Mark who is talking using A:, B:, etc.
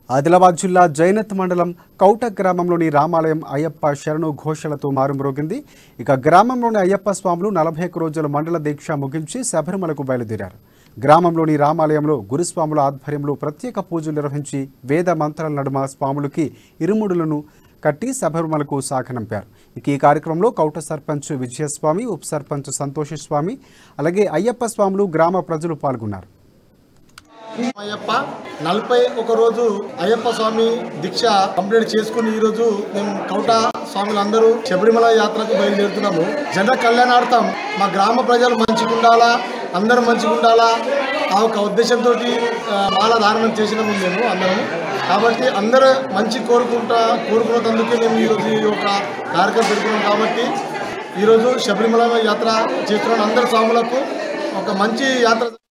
A: ఆదిలాబాద్ జిల్లా జైనత్ మండలం కౌట గ్రామంలోని రామాలయం అయ్యప్ప శరణు ఘోషలతో మారుమ్రోగింది ఇక గ్రామంలోని అయ్యప్ప స్వాములు నలభై ఒక్క రోజుల మండల దీక్ష ముగించి శబరిమలకు బయలుదేరారు గ్రామంలోని రామాలయంలో గురుస్వాముల ఆధ్వర్యంలో ప్రత్యేక పూజలు నిర్వహించి వేద మంత్రాల నడుమ స్వాములకి ఇరుముడులను కట్టి శబరిమలకు సాగనంపారు ఇక ఈ కార్యక్రమంలో కౌట సర్పంచ్ విజయస్వామి ఉప సర్పంచ్ సంతోషస్వామి అలాగే అయ్యప్ప స్వాములు గ్రామ ప్రజలు పాల్గొన్నారు
B: అయ్యప్ప నలభై ఒక రోజు అయ్యప్ప స్వామి దీక్ష కంప్లీట్ చేసుకుని ఈ రోజు మేము కౌట స్వాములందరూ శబరిమల యాత్రకు బయలుదేరుతున్నాము జన కళ్యాణార్థం మా గ్రామ ప్రజలు మంచిగా ఉండాలా అందరూ మంచిగా ఉండాలా ఆ ఒక ఉద్దేశంతో మాల ధారణం చేసినాము మేము అందరం కాబట్టి అందరూ మంచి కోరుకుంటా కోరుకున్నందుకే మేము ఈరోజు ఈ యొక్క కార్యక్రమం పెడుతున్నాం కాబట్టి ఈరోజు శబరిమల యాత్ర చేస్తున్న అందరు స్వాములకు ఒక మంచి యాత్ర